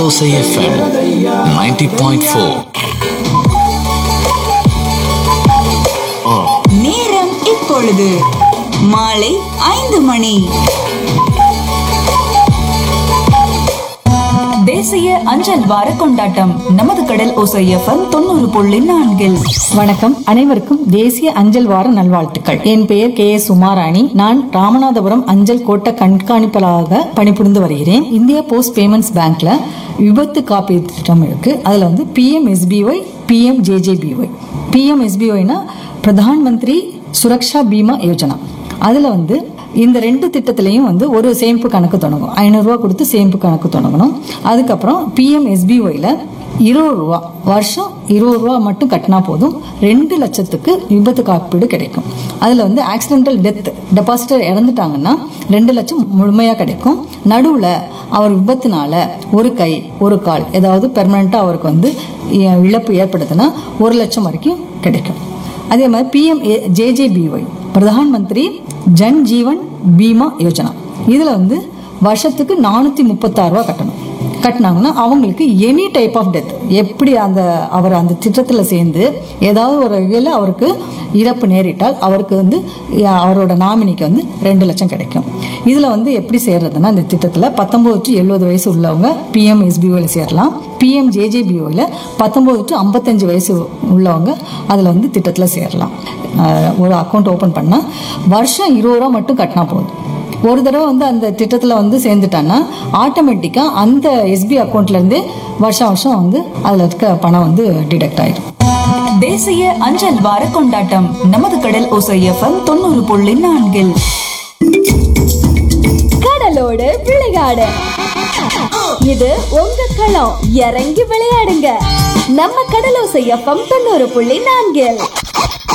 Alosa FM 90.4. நேரம் இப்பொழுது மாலை ஐந்து மணி தேசிய அஞ்சல் வார கொண்டாட்டம் நமது கடல் ஓசை எஃப்எம் தொண்ணூறு புள்ளி நான்கில் வணக்கம் அனைவருக்கும் தேசிய அஞ்சல் வார நல்வாழ்த்துக்கள் என் பெயர் கே எஸ் உமாராணி நான் ராமநாதபுரம் அஞ்சல் கோட்ட கண்காணிப்பாளராக பணிபுரிந்து வருகிறேன் இந்தியா போஸ்ட் பேமெண்ட்ஸ் பேங்க்ல விபத்து காப்பீடு திட்டம் இருக்கு அதுல வந்து PM SBY PM JJBY PM எஸ்பிஒய்னா பிரதான் மந்திரி சுரக்ஷா பீமா யோஜனா அதுல வந்து இந்த ரெண்டு திட்டத்திலையும் வந்து ஒரு சேமிப்பு கணக்கு தொடங்கும் ஐநூறுரூவா கொடுத்து சேமிப்பு கணக்கு தொடங்கணும் அதுக்கப்புறம் பிஎம் எஸ்பிஒயில் இருபது ரூபா வருஷம் இருபது ரூபா மட்டும் கட்டினா போதும் ரெண்டு லட்சத்துக்கு விபத்து காப்பீடு கிடைக்கும் அதில் வந்து ஆக்சிடென்டல் டெத் டெபாசிட்டர் இறந்துட்டாங்கன்னா ரெண்டு லட்சம் முழுமையாக கிடைக்கும் நடுவில் அவர் விபத்துனால ஒரு கை ஒரு கால் ஏதாவது பெர்மனண்ட்டாக அவருக்கு வந்து இ- இழப்பு ஏற்படுதுன்னா ஒரு லட்சம் வரைக்கும் கிடைக்கும் அதே மாதிரி பிஎம் ஜேஜேபிஒய் பிரதான் மந்திரி ஜன் ஜீவன் பீமா யோஜனா இதுல வந்து வருஷத்துக்கு நானூத்தி முப்பத்தாறு ரூபா கட்டணும் கட்டினாங்கன்னா அவங்களுக்கு எனி டைப் ஆஃப் டெத் எப்படி அந்த அவர் அந்த திட்டத்துல சேர்ந்து ஏதாவது ஒரு வகையில் அவருக்கு இறப்பு நேரிட்டால் அவருக்கு வந்து அஹ், அவரோட நாமினிக்கு வந்து ரெண்டு லட்சம் கிடைக்கும் இதுல வந்து எப்படி சேர்றதுன்னா இந்த திட்டத்துல பத்தொன்பது டு எழுபது வயசு உள்ளவங்க பிஎம் எஸ்பிஓல சேரலாம் பிஎம் ஜேஜேபிஓல பத்தொன்பது டு ஐம்பத்தஞ்சு வயசு உள்ளவங்க அதுல வந்து திட்டத்துல சேரலாம் அஹ், ஒரு அக்கௌண்ட் ஓபன் பண்ணா வருஷம் இருபது ரூபா மட்டும் கட்டினா போதும் ஒரு தடவை வந்து அந்த திட்டத்தில் வந்து சேர்ந்துட்டான்னா ஆட்டோமேட்டிக்காக அந்த எஸ்பி அக்கௌண்ட்லேருந்து வருஷம் வருஷம் வந்து அதில் இருக்க பணம் வந்து டிடெக்ட் ஆயிடும் தேசிய அஞ்சல் வார கொண்டாட்டம் நமது கடல் ஓசை எஃப்எம் தொண்ணூறு புள்ளி நான்கில் கடலோடு விளையாடு இது உங்க களம் இறங்கி விளையாடுங்க நம்ம கடலோசை எஃப்எம் தொண்ணூறு புள்ளி நான்கில்